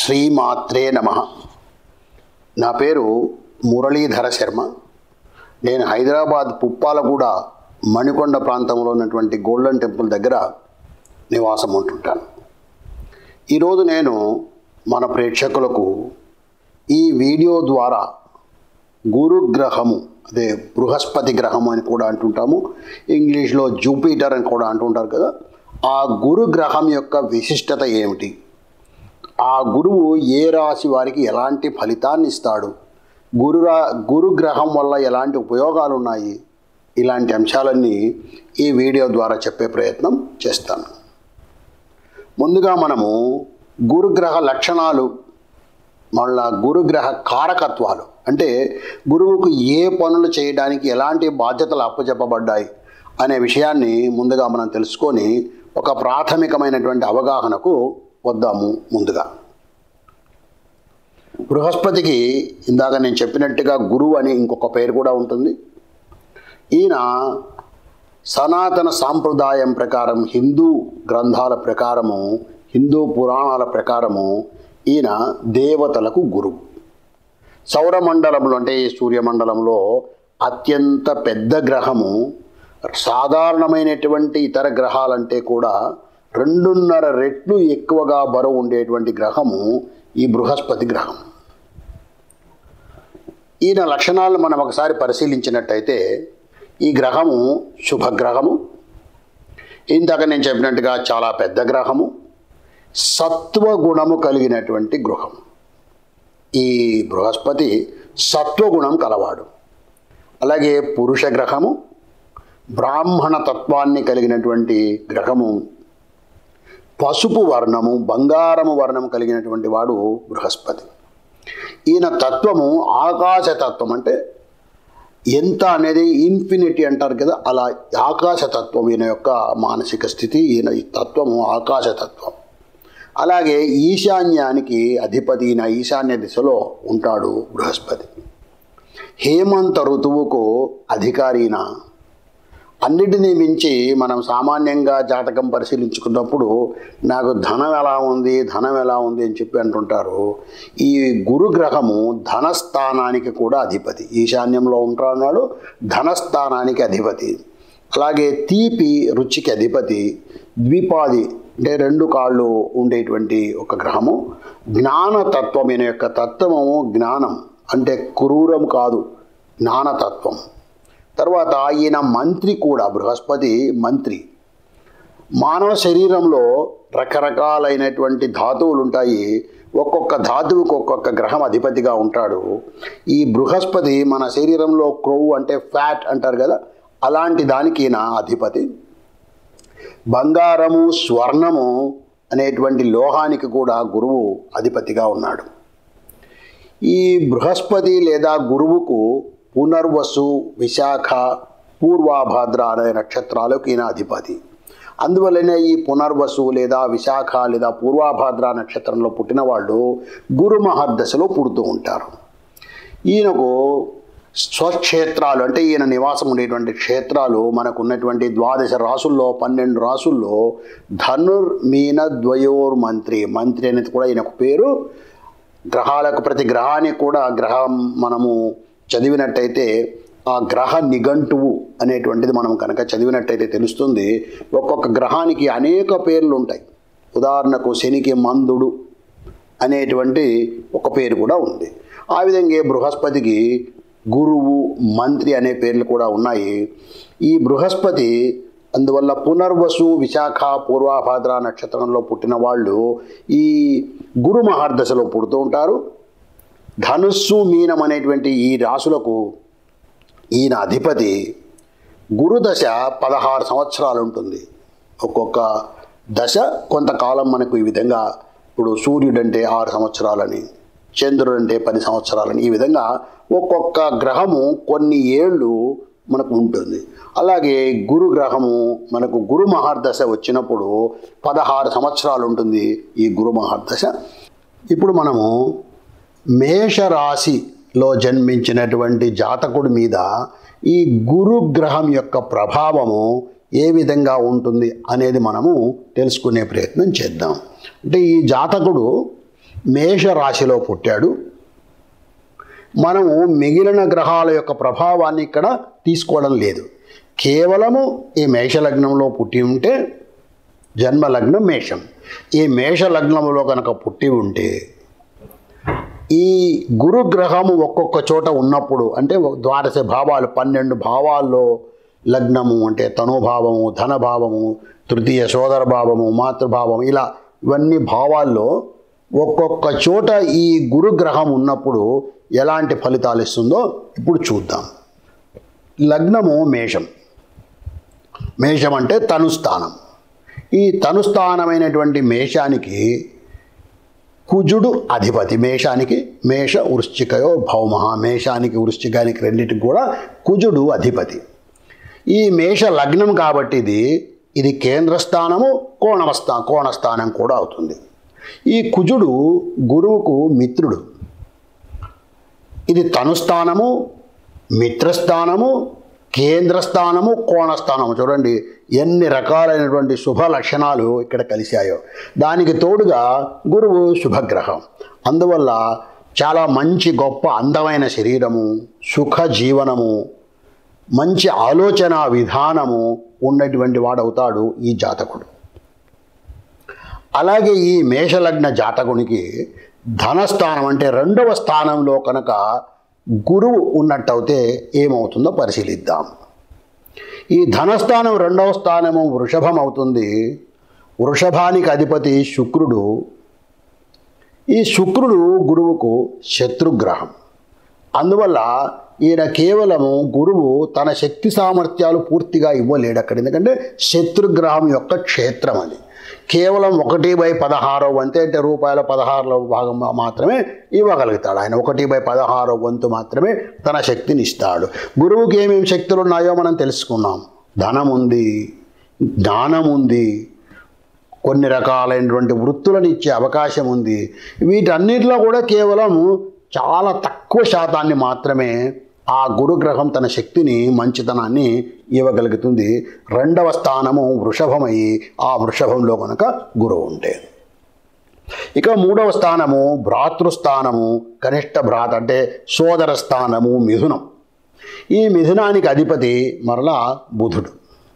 శ్రీమాత్రే నమ నా పేరు మురళీధర శర్మ నేను హైదరాబాద్ పుప్పాలగూడ మణికొండ ప్రాంతంలో ఉన్నటువంటి గోల్డెన్ టెంపుల్ దగ్గర నివాసం ఉంటుంటాను ఈరోజు నేను మన ప్రేక్షకులకు ఈ వీడియో ద్వారా గురుగ్రహము అదే బృహస్పతి గ్రహం అని కూడా అంటుంటాము ఇంగ్లీష్లో జూపిటర్ అని కూడా అంటుంటారు కదా ఆ గురుగ్రహం యొక్క విశిష్టత ఏమిటి ఆ గురువు ఏ రాశి వారికి ఎలాంటి ఫలితాన్ని ఇస్తాడు గురురా గురుగ్రహం వల్ల ఎలాంటి ఉపయోగాలు ఉన్నాయి ఇలాంటి అంశాలన్నీ ఈ వీడియో ద్వారా చెప్పే ప్రయత్నం చేస్తాను ముందుగా మనము గురుగ్రహ లక్షణాలు మళ్ళా గురుగ్రహ కారకత్వాలు అంటే గురువుకు ఏ పనులు చేయడానికి ఎలాంటి బాధ్యతలు అప్పచెప్పబడ్డాయి అనే విషయాన్ని ముందుగా మనం తెలుసుకొని ఒక ప్రాథమికమైనటువంటి అవగాహనకు వద్దాము ముందుగా బృహస్పతికి ఇందాక నేను చెప్పినట్టుగా గురువు అని ఇంకొక పేరు కూడా ఉంటుంది ఈయన సనాతన సాంప్రదాయం ప్రకారం హిందూ గ్రంథాల ప్రకారము హిందూ పురాణాల ప్రకారము ఈయన దేవతలకు గురువు సౌరమండలంలో అంటే ఈ సూర్యమండలంలో అత్యంత పెద్ద గ్రహము సాధారణమైనటువంటి ఇతర గ్రహాలంటే కూడా రెండున్నర రెట్లు ఎక్కువగా బరువు ఉండేటువంటి గ్రహము ఈ బృహస్పతి గ్రహం ఈయన లక్షణాలను మనం ఒకసారి పరిశీలించినట్టయితే ఈ గ్రహము శుభగ్రహము ఇందాక నేను చెప్పినట్టుగా చాలా పెద్ద గ్రహము సత్వగుణము కలిగినటువంటి గృహం ఈ బృహస్పతి సత్వగుణం కలవాడు అలాగే పురుష గ్రహము బ్రాహ్మణ తత్వాన్ని కలిగినటువంటి గ్రహము పసుపు వర్ణము బంగారము వర్ణము కలిగినటువంటి వాడు బృహస్పతి ఈయన తత్వము ఆకాశ తత్వం అంటే ఎంత అనేది ఇన్ఫినిటీ అంటారు కదా అలా ఆకాశతత్వం ఈయన యొక్క మానసిక స్థితి ఈయన ఈ తత్వము ఆకాశతత్వం అలాగే ఈశాన్యానికి అధిపతి ఈయన ఈశాన్య దిశలో ఉంటాడు బృహస్పతి హేమంత ఋతువుకు అధికారిన అన్నిటినీ మించి మనం సామాన్యంగా జాతకం పరిశీలించుకున్నప్పుడు నాకు ధనం ఎలా ఉంది ధనం ఎలా ఉంది అని చెప్పి అంటుంటారు ఈ గురుగ్రహము ధనస్థానానికి కూడా అధిపతి ఈశాన్యంలో ఉంటున్నాడు ధనస్థానానికి అధిపతి అలాగే తీపి రుచికి అధిపతి ద్విపాది అంటే రెండు కాళ్ళు ఉండేటువంటి ఒక గ్రహము జ్ఞానతత్వం ఈయన యొక్క తత్వము జ్ఞానం అంటే క్రూరం కాదు జ్ఞానతత్వం తర్వాత ఈయన మంత్రి కూడా బృహస్పతి మంత్రి మానవ శరీరంలో రకరకాలైనటువంటి ధాతువులు ఉంటాయి ఒక్కొక్క ధాతువుకి ఒక్కొక్క గ్రహం అధిపతిగా ఉంటాడు ఈ బృహస్పతి మన శరీరంలో క్రొవ్వు అంటే ఫ్యాట్ అంటారు కదా అలాంటి దానికి ఈయన అధిపతి బంగారము స్వర్ణము అనేటువంటి లోహానికి కూడా గురువు అధిపతిగా ఉన్నాడు ఈ బృహస్పతి లేదా గురువుకు పునర్వసు విశాఖ పూర్వాభాద్ర అనే నక్షత్రాలకు ఈయన అధిపతి అందువల్లనే ఈ పునర్వసు లేదా విశాఖ లేదా పూర్వాభాద్ర నక్షత్రంలో పుట్టిన వాళ్ళు గురు మహర్దశలో పుడుతూ ఉంటారు ఈయనకు స్వక్షేత్రాలు అంటే ఈయన నివాసం ఉండేటువంటి క్షేత్రాలు మనకు ఉన్నటువంటి ద్వాదశ రాసుల్లో పన్నెండు రాసుల్లో ధనుర్ మీన ద్వయోర్ మంత్రి మంత్రి అనేది కూడా ఈయనకు పేరు గ్రహాలకు ప్రతి గ్రహానికి కూడా గ్రహం మనము చదివినట్టయితే ఆ గ్రహ నిఘంటువు అనేటువంటిది మనం కనుక చదివినట్టయితే తెలుస్తుంది ఒక్కొక్క గ్రహానికి అనేక పేర్లు ఉంటాయి ఉదాహరణకు శనికి మందుడు అనేటువంటి ఒక పేరు కూడా ఉంది ఆ విధంగా బృహస్పతికి గురువు మంత్రి అనే పేర్లు కూడా ఉన్నాయి ఈ బృహస్పతి అందువల్ల పునర్వసు విశాఖ పూర్వాభాద్ర నక్షత్రంలో పుట్టిన వాళ్ళు ఈ గురు మహర్దశలో పుడుతూ ఉంటారు ధనుస్సు మీనం అనేటువంటి ఈ రాసులకు ఈయన అధిపతి గురుదశ పదహారు సంవత్సరాలు ఉంటుంది ఒక్కొక్క దశ కొంతకాలం మనకు ఈ విధంగా ఇప్పుడు సూర్యుడు అంటే ఆరు సంవత్సరాలని చంద్రుడు అంటే పది సంవత్సరాలని ఈ విధంగా ఒక్కొక్క గ్రహము కొన్ని ఏళ్ళు మనకు ఉంటుంది అలాగే గురు గ్రహము మనకు గురు మహర్దశ వచ్చినప్పుడు పదహారు సంవత్సరాలు ఉంటుంది ఈ గురు మహర్దశ ఇప్పుడు మనము మేషరాశిలో జన్మించినటువంటి జాతకుడి మీద ఈ గురుగ్రహం యొక్క ప్రభావము ఏ విధంగా ఉంటుంది అనేది మనము తెలుసుకునే ప్రయత్నం చేద్దాం అంటే ఈ జాతకుడు మేషరాశిలో పుట్టాడు మనము మిగిలిన గ్రహాల యొక్క ప్రభావాన్ని ఇక్కడ తీసుకోవడం లేదు కేవలము ఈ మేషలగ్నంలో పుట్టి ఉంటే జన్మలగ్నం మేషం ఈ మేషలగ్నంలో కనుక పుట్టి ఉంటే ఈ గురుగ్రహము ఒక్కొక్క చోట ఉన్నప్పుడు అంటే ఒక ద్వాదశ భావాలు పన్నెండు భావాల్లో లగ్నము అంటే తనుభావము ధనభావము తృతీయ సోదర భావము మాతృభావము ఇలా ఇవన్నీ భావాల్లో ఒక్కొక్క చోట ఈ గురుగ్రహం ఉన్నప్పుడు ఎలాంటి ఫలితాలు ఇస్తుందో ఇప్పుడు చూద్దాం లగ్నము మేషం మేషం అంటే తనుస్థానం ఈ తనుస్థానమైనటువంటి మేషానికి కుజుడు అధిపతి మేషానికి మేష వృశ్చికయో భౌమ మేషానికి వృశ్చికానికి రెండింటికి కూడా కుజుడు అధిపతి ఈ మేష లగ్నం కాబట్టి ఇది ఇది కేంద్ర స్థానము కోణమస్థా కోణస్థానం కూడా అవుతుంది ఈ కుజుడు గురువుకు మిత్రుడు ఇది తనుస్థానము మిత్రస్థానము కేంద్రస్థానము కోణస్థానము చూడండి ఎన్ని రకాలైనటువంటి శుభ లక్షణాలు ఇక్కడ కలిశాయో దానికి తోడుగా గురువు శుభగ్రహం అందువల్ల చాలా మంచి గొప్ప అందమైన శరీరము సుఖ జీవనము మంచి ఆలోచన విధానము ఉన్నటువంటి వాడవుతాడు ఈ జాతకుడు అలాగే ఈ మేషలగ్న జాతకునికి ధనస్థానం అంటే రెండవ స్థానంలో కనుక గురువు ఉన్నట్టయితే ఏమవుతుందో పరిశీలిద్దాం ఈ ధనస్థానం రెండవ స్థానము వృషభం అవుతుంది వృషభానికి అధిపతి శుక్రుడు ఈ శుక్రుడు గురువుకు శత్రుగ్రహం అందువల్ల ఈయన కేవలము గురువు తన శక్తి సామర్థ్యాలు పూర్తిగా ఇవ్వలేడు అక్కడ ఎందుకంటే శత్రుగ్రహం యొక్క క్షేత్రం అది కేవలం ఒకటి బై పదహారో వంతు అంటే రూపాయల పదహారులో భాగం మాత్రమే ఇవ్వగలుగుతాడు ఆయన ఒకటి బై పదహారో వంతు మాత్రమే తన శక్తిని ఇస్తాడు గురువుకి ఏమేమి శక్తులు ఉన్నాయో మనం తెలుసుకున్నాం ధనం ఉంది జ్ఞానం ఉంది కొన్ని రకాలైనటువంటి వృత్తులను ఇచ్చే అవకాశం ఉంది వీటన్నిటిలో కూడా కేవలం చాలా తక్కువ శాతాన్ని మాత్రమే ఆ గురుగ్రహం తన శక్తిని మంచితనాన్ని ఇవ్వగలుగుతుంది రెండవ స్థానము వృషభమై ఆ వృషభంలో కనుక గురువు ఉంటే ఇక మూడవ స్థానము భ్రాతృస్థానము కనిష్ట భ్రాత అంటే సోదర స్థానము మిథునం ఈ మిథునానికి అధిపతి మరలా బుధుడు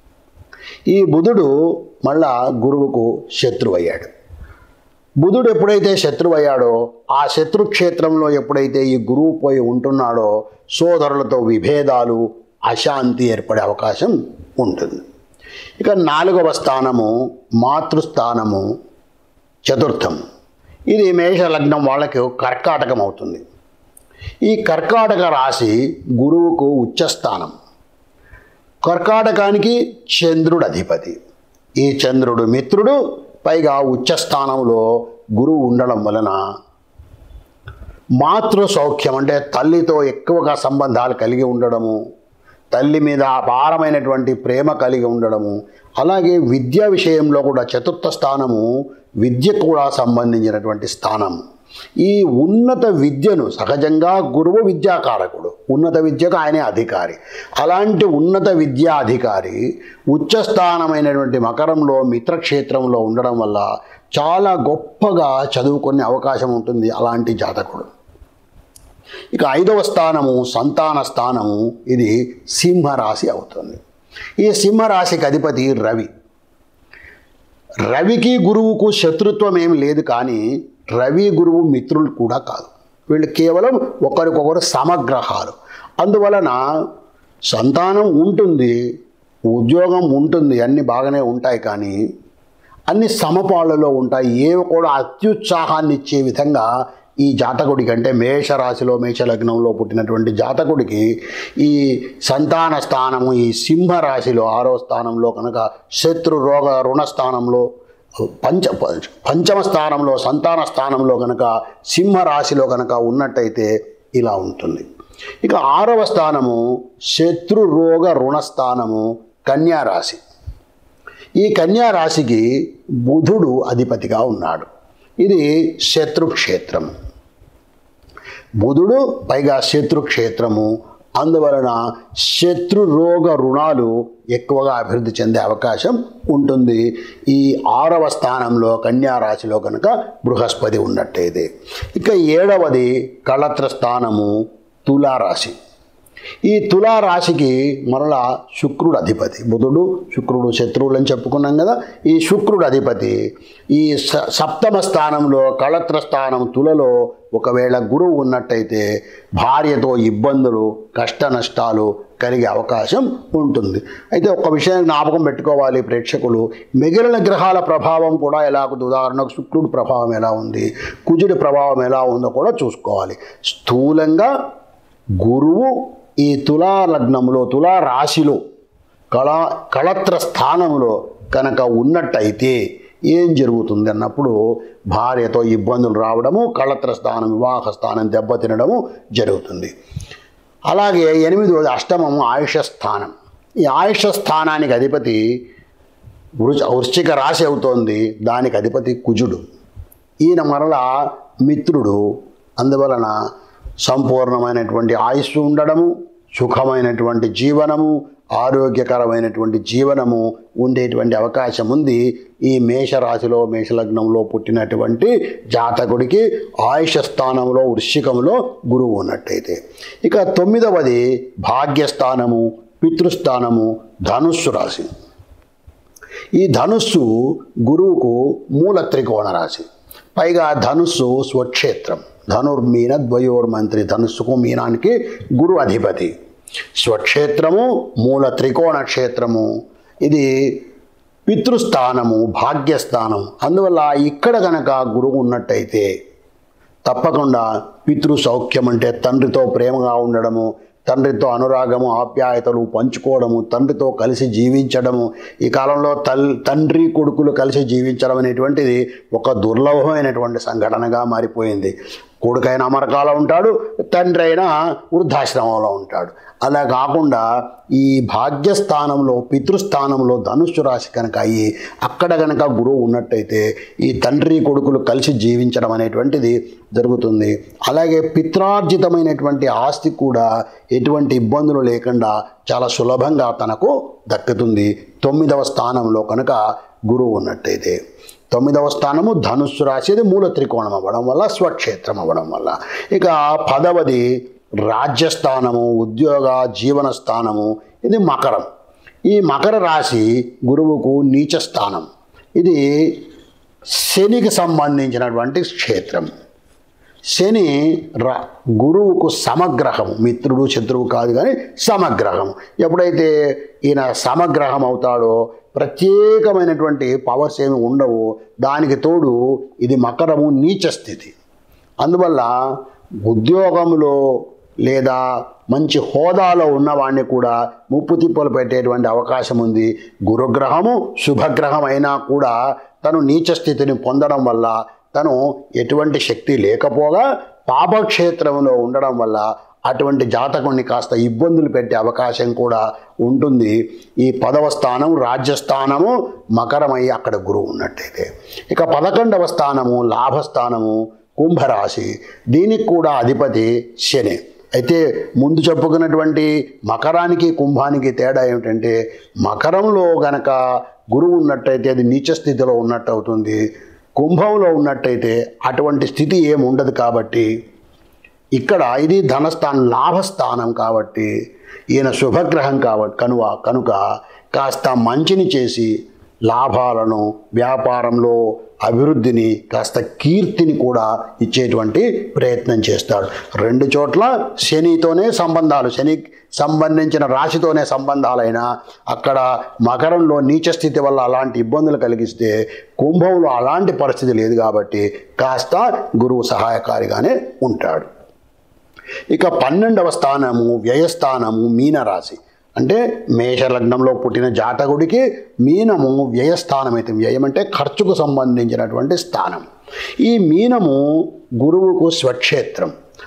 ఈ బుధుడు మళ్ళా గురువుకు శత్రువయ్యాడు బుధుడు ఎప్పుడైతే శత్రువయ్యాడో ఆ శత్రుక్షేత్రంలో ఎప్పుడైతే ఈ గురువు పోయి ఉంటున్నాడో సోదరులతో విభేదాలు అశాంతి ఏర్పడే అవకాశం ఉంటుంది ఇక నాలుగవ స్థానము మాతృస్థానము చతుర్థం ఇది మేష లగ్నం వాళ్ళకి కర్కాటకం అవుతుంది ఈ కర్కాటక రాశి గురువుకు ఉచ్చస్థానం కర్కాటకానికి చంద్రుడు అధిపతి ఈ చంద్రుడు మిత్రుడు పైగా ఉచ్చస్థానంలో గురువు ఉండడం వలన మాతృ సౌఖ్యం అంటే తల్లితో ఎక్కువగా సంబంధాలు కలిగి ఉండడము తల్లి మీద అపారమైనటువంటి ప్రేమ కలిగి ఉండడము అలాగే విద్య విషయంలో కూడా చతుర్థ స్థానము విద్య కూడా సంబంధించినటువంటి స్థానం ఈ ఉన్నత విద్యను సహజంగా గురువు విద్యాకారకుడు ఉన్నత విద్యకు ఆయనే అధికారి అలాంటి ఉన్నత విద్యా అధికారి ఉచ్చస్థానమైనటువంటి మకరంలో మిత్రక్షేత్రంలో ఉండడం వల్ల చాలా గొప్పగా చదువుకునే అవకాశం ఉంటుంది అలాంటి జాతకుడు ఇక ఐదవ స్థానము సంతాన స్థానము ఇది సింహరాశి అవుతుంది ఈ సింహరాశికి అధిపతి రవి రవికి గురువుకు శత్రుత్వం ఏం లేదు కానీ రవి గురువు మిత్రులు కూడా కాదు వీళ్ళు కేవలం ఒకరికొకరు సమగ్రహాలు అందువలన సంతానం ఉంటుంది ఉద్యోగం ఉంటుంది అన్నీ బాగానే ఉంటాయి కానీ అన్ని సమపాళ్ళలో ఉంటాయి ఏవి కూడా అత్యుత్సాహాన్ని ఇచ్చే విధంగా ఈ జాతకుడికి అంటే మేషరాశిలో మేషలగ్నంలో పుట్టినటువంటి జాతకుడికి ఈ సంతాన స్థానము ఈ సింహరాశిలో ఆరో స్థానంలో కనుక శత్రు రోగ రుణ స్థానంలో పంచ పంచమ స్థానంలో సంతాన స్థానంలో కనుక సింహరాశిలో కనుక ఉన్నట్టయితే ఇలా ఉంటుంది ఇక ఆరవ స్థానము శత్రు రోగ రుణస్థానము కన్యారాశి ఈ కన్యా రాశికి బుధుడు అధిపతిగా ఉన్నాడు ఇది శత్రుక్షేత్రం బుధుడు పైగా శత్రుక్షేత్రము అందువలన శత్రు రోగ రుణాలు ఎక్కువగా అభివృద్ధి చెందే అవకాశం ఉంటుంది ఈ ఆరవ స్థానంలో కన్యా రాశిలో కనుక బృహస్పతి ఉన్నట్టయితే ఇక ఏడవది కళత్ర స్థానము తులారాశి ఈ తులారాశికి మరలా శుక్రుడు అధిపతి బుధుడు శుక్రుడు శత్రువులు అని చెప్పుకున్నాం కదా ఈ శుక్రుడు అధిపతి ఈ స సప్తమ స్థానంలో కళత్ర స్థానం తులలో ఒకవేళ గురువు ఉన్నట్టయితే భార్యతో ఇబ్బందులు కష్ట నష్టాలు కలిగే అవకాశం ఉంటుంది అయితే ఒక విషయం జ్ఞాపకం పెట్టుకోవాలి ప్రేక్షకులు మిగిలిన గ్రహాల ప్రభావం కూడా ఎలా ఉంది ఉదాహరణకు శుక్రుడి ప్రభావం ఎలా ఉంది కుజుడి ప్రభావం ఎలా ఉందో కూడా చూసుకోవాలి స్థూలంగా గురువు ఈ తులా లగ్నంలో తులా రాశిలో కళ కళత్ర స్థానంలో కనుక ఉన్నట్టయితే ఏం జరుగుతుంది అన్నప్పుడు భార్యతో ఇబ్బందులు రావడము కళత్ర స్థానం వివాహ స్థానం దెబ్బతినడము జరుగుతుంది అలాగే ఎనిమిదవది అష్టమము ఆయుష స్థానం ఈ ఆయుష స్థానానికి అధిపతి వృచ వృశ్చిక రాశి అవుతోంది దానికి అధిపతి కుజుడు ఈయన మరలా మిత్రుడు అందువలన సంపూర్ణమైనటువంటి ఆయుస్సు ఉండడము సుఖమైనటువంటి జీవనము ఆరోగ్యకరమైనటువంటి జీవనము ఉండేటువంటి అవకాశం ఉంది ఈ మేషరాశిలో మేషలగ్నంలో పుట్టినటువంటి జాతకుడికి ఆయుష స్థానంలో వృశ్చికంలో గురువు ఉన్నట్టయితే ఇక తొమ్మిదవది భాగ్యస్థానము పితృస్థానము ధనుస్సు రాశి ఈ ధనుస్సు గురువుకు మూల త్రికోణ రాశి పైగా ధనుస్సు స్వక్షేత్రం ధనుర్మీన ద్వయోర్మంత్రి ధనుస్సుకు మీనానికి గురు అధిపతి స్వక్షేత్రము మూల త్రికోణ క్షేత్రము ఇది పితృస్థానము భాగ్యస్థానం అందువల్ల ఇక్కడ కనుక గురువు ఉన్నట్టయితే తప్పకుండా పితృ సౌఖ్యం అంటే తండ్రితో ప్రేమగా ఉండడము తండ్రితో అనురాగము ఆప్యాయతలు పంచుకోవడము తండ్రితో కలిసి జీవించడము ఈ కాలంలో తల్ తండ్రి కొడుకులు కలిసి జీవించడం అనేటువంటిది ఒక దుర్లభమైనటువంటి సంఘటనగా మారిపోయింది కొడుకైన అమరకాలో ఉంటాడు తండ్రి అయినా వృద్ధాశ్రమంలో ఉంటాడు అలా కాకుండా ఈ భాగ్యస్థానంలో పితృస్థానంలో ధనుస్సు రాశి కనుక అయ్యి అక్కడ కనుక గురువు ఉన్నట్టయితే ఈ తండ్రి కొడుకులు కలిసి జీవించడం అనేటువంటిది జరుగుతుంది అలాగే పిత్రార్జితమైనటువంటి ఆస్తి కూడా ఎటువంటి ఇబ్బందులు లేకుండా చాలా సులభంగా తనకు దక్కుతుంది తొమ్మిదవ స్థానంలో కనుక గురువు ఉన్నట్టయితే తొమ్మిదవ స్థానము ధనుస్సు రాశి ఇది మూల త్రికోణం అవ్వడం వల్ల స్వక్షేత్రం అవ్వడం వల్ల ఇక పదవది రాజ్యస్థానము ఉద్యోగ జీవన స్థానము ఇది మకరం ఈ మకర రాశి గురువుకు నీచ స్థానం ఇది శనికి సంబంధించినటువంటి క్షేత్రం శని ర గురువుకు సమగ్రహం మిత్రుడు శత్రువు కాదు కానీ సమగ్రహం ఎప్పుడైతే ఈయన సమగ్రహం అవుతాడో ప్రత్యేకమైనటువంటి పవర్స్ ఏమి ఉండవు దానికి తోడు ఇది మకరము నీచ స్థితి అందువల్ల ఉద్యోగంలో లేదా మంచి హోదాలో ఉన్నవాడిని కూడా ముప్పు తిప్పలు పెట్టేటువంటి అవకాశం ఉంది గురుగ్రహము శుభగ్రహం అయినా కూడా తను నీచ స్థితిని పొందడం వల్ల తను ఎటువంటి శక్తి లేకపోగా పాపక్షేత్రంలో ఉండడం వల్ల అటువంటి జాతకుడిని కాస్త ఇబ్బందులు పెట్టే అవకాశం కూడా ఉంటుంది ఈ పదవ స్థానం రాజ్యస్థానము మకరమయ్యి అక్కడ గురువు ఉన్నట్టయితే ఇక పదకొండవ స్థానము లాభస్థానము కుంభరాశి దీనికి కూడా అధిపతి శని అయితే ముందు చెప్పుకున్నటువంటి మకరానికి కుంభానికి తేడా ఏమిటంటే మకరంలో గనక గురువు ఉన్నట్టయితే అది నీచ స్థితిలో ఉన్నట్టు అవుతుంది కుంభంలో ఉన్నట్టయితే అటువంటి స్థితి ఏమి ఉండదు కాబట్టి ఇక్కడ ఇది ధనస్థానం లాభస్థానం కాబట్టి ఈయన శుభగ్రహం కాబట్టి కనుక కనుక కాస్త మంచిని చేసి లాభాలను వ్యాపారంలో అభివృద్ధిని కాస్త కీర్తిని కూడా ఇచ్చేటువంటి ప్రయత్నం చేస్తాడు రెండు చోట్ల శనితోనే సంబంధాలు శని సంబంధించిన రాశితోనే సంబంధాలైనా అక్కడ మకరంలో నీచ స్థితి వల్ల అలాంటి ఇబ్బందులు కలిగిస్తే కుంభంలో అలాంటి పరిస్థితి లేదు కాబట్టి కాస్త గురువు సహాయకారిగానే ఉంటాడు ఇక పన్నెండవ స్థానము వ్యయస్థానము మీనరాశి అంటే మేషలగ్నంలో పుట్టిన జాతకుడికి మీనము వ్యయస్థానం అయితే వ్యయం అంటే ఖర్చుకు సంబంధించినటువంటి స్థానం ఈ మీనము గురువుకు స్వక్షేత్రం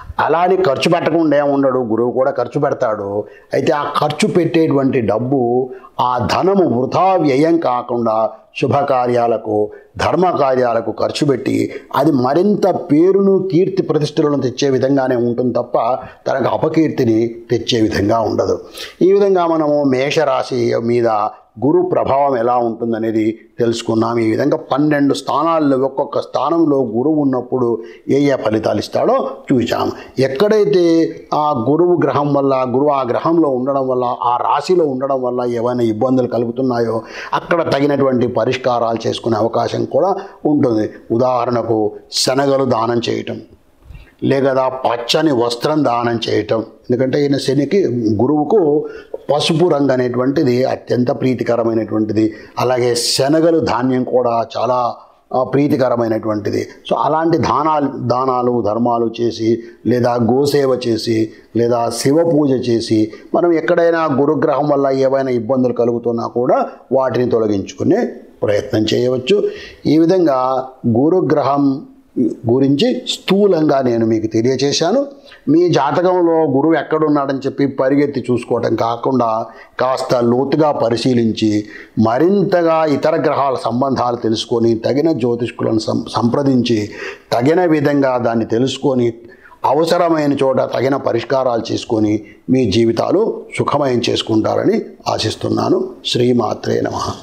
అలా అని ఖర్చు పెట్టకుండా ఏమి ఉండడు గురువు కూడా ఖర్చు పెడతాడు అయితే ఆ ఖర్చు పెట్టేటువంటి డబ్బు ఆ ధనము వృధా వ్యయం కాకుండా శుభకార్యాలకు ధర్మ కార్యాలకు ఖర్చు పెట్టి అది మరింత పేరును కీర్తి ప్రతిష్టలను తెచ్చే విధంగానే ఉంటుంది తప్ప తనకు అపకీర్తిని తెచ్చే విధంగా ఉండదు ఈ విధంగా మనము మేషరాశి మీద గురు ప్రభావం ఎలా ఉంటుందనేది తెలుసుకున్నాం ఈ విధంగా పన్నెండు స్థానాల్లో ఒక్కొక్క స్థానంలో గురువు ఉన్నప్పుడు ఏ ఏ ఫలితాలు ఇస్తాడో చూసాం ఎక్కడైతే ఆ గురువు గ్రహం వల్ల గురువు ఆ గ్రహంలో ఉండడం వల్ల ఆ రాశిలో ఉండడం వల్ల ఏవైనా ఇబ్బందులు కలుగుతున్నాయో అక్కడ తగినటువంటి పరిష్కారాలు చేసుకునే అవకాశం కూడా ఉంటుంది ఉదాహరణకు శనగలు దానం చేయటం లేదా పచ్చని వస్త్రం దానం చేయటం ఎందుకంటే ఈయన శనికి గురువుకు పసుపు రంగు అనేటువంటిది అత్యంత ప్రీతికరమైనటువంటిది అలాగే శనగలు ధాన్యం కూడా చాలా ఆ, ప్రీతికరమైనటువంటిది సో అలాంటి దానాలు దానాలు ధర్మాలు చేసి లేదా గోసేవ చేసి లేదా శివ పూజ చేసి మనం ఎక్కడైనా గురుగ్రహం వల్ల ఏవైనా ఇబ్బందులు కలుగుతున్నా కూడా వాటిని తొలగించుకునే ప్రయత్నం చేయవచ్చు ఈ విధంగా గురుగ్రహం గురించి స్థూలంగా నేను మీకు తెలియచేశాను మీ జాతకంలో గురువు ఎక్కడున్నాడని చెప్పి పరిగెత్తి చూసుకోవటం కాకుండా కాస్త లోతుగా పరిశీలించి మరింతగా ఇతర గ్రహాల సంబంధాలు తెలుసుకొని తగిన జ్యోతిష్కులను సం సంప్రదించి తగిన విధంగా దాన్ని తెలుసుకొని అవసరమైన చోట తగిన పరిష్కారాలు చేసుకొని మీ జీవితాలు సుఖమయం చేసుకుంటారని ఆశిస్తున్నాను శ్రీమాత్రే నమః